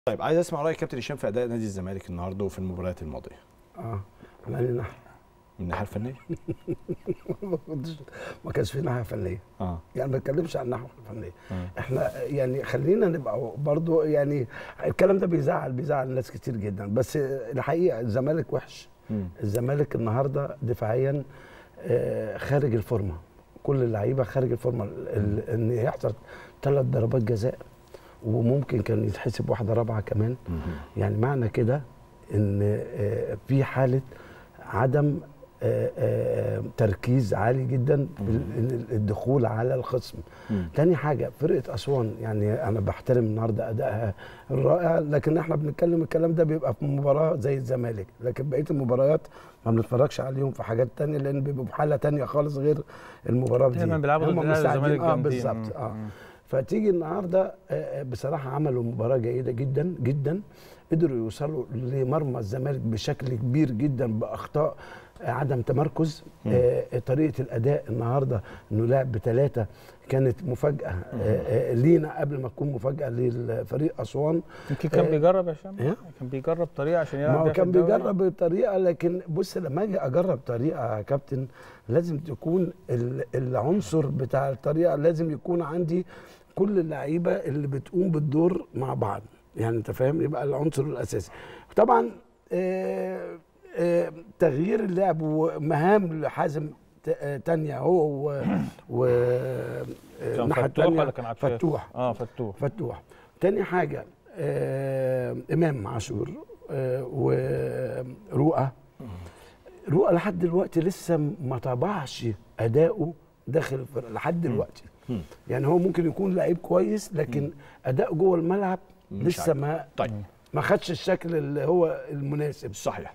طيب عايز اسمع راي كابتن هشام في اداء نادي الزمالك النهارده وفي المباريات الماضيه اه على أي ناحيه من الناحيه الفنيه ما كنتش ما كانش في ناحيه فنيه اه يعني ما بتكلمش عن الناحيه الفنيه آه. احنا يعني خلينا نبقى برضو يعني الكلام ده بيزعل بيزعل ناس كتير جدا بس الحقيقه الزمالك وحش مم. الزمالك النهارده دفاعيا آه، خارج الفورمه كل اللعيبه خارج الفورمه ال- ال- ان يحصل ثلاث ضربات جزاء وممكن كان يتحسب واحده رابعه كمان مم. يعني معنى كده ان آه، في حاله عدم آه، آه، تركيز عالي جدا في ال- الدخول على الخصم مم. تاني حاجه فرقه اسوان يعني انا بحترم النهارده ادائها الرائع لكن احنا بنتكلم الكلام ده بيبقى في مباراه زي الزمالك لكن بقيه المباريات ما بنتفرجش عليهم في حاجات تانية لان بيبقوا في حاله تانية خالص غير المباراه دي دايما بيلعبوا ضد هم الأهلي مستعدين والزمالك اه جامدين. بالظبط مم. اه مم. فتيجي النهارده آه، آه، بصراحه عملوا مباراه جيده جدا جدا قدروا يوصلوا لمرمى الزمالك بشكل كبير جدا باخطاء آه، عدم تمركز آه، طريقه الاداء النهارده انه لعب بثلاثه كانت مفاجاه آه، آه، لينا قبل ما تكون مفاجاه للفريق اسوان يمكن كان آه، بيجرب يا هشام إيه؟ كان بيجرب طريقه عشان يلعب ما هو بيها في كان الدوري. بيجرب الطريقه لكن بص لما اجي اجرب طريقه يا كابتن لازم تكون ال- العنصر بتاع الطريقه لازم يكون عندي كل اللعيبه اللي بتقوم بالدور مع بعض يعني انت فاهم يبقى العنصر الاساسي طبعا آه، آه، تغيير اللعب ومهام لحازم ت- آه، تانية هو و, و آه، كان الناحية فتوح التانية ولا كان عبد الشافي؟ فتوح اه فتوح فتوح تاني حاجة آه إمام عاشور آه ورؤى رؤى لحد دلوقتي لسه ما طبعش أداؤه داخل الفرقة لحد دلوقتي مم. يعني هو ممكن يكون لعيب كويس لكن أداء جوه الملعب مش لسه عاجبه. ما طيب ما خدش الشكل اللي هو المناسب صحيح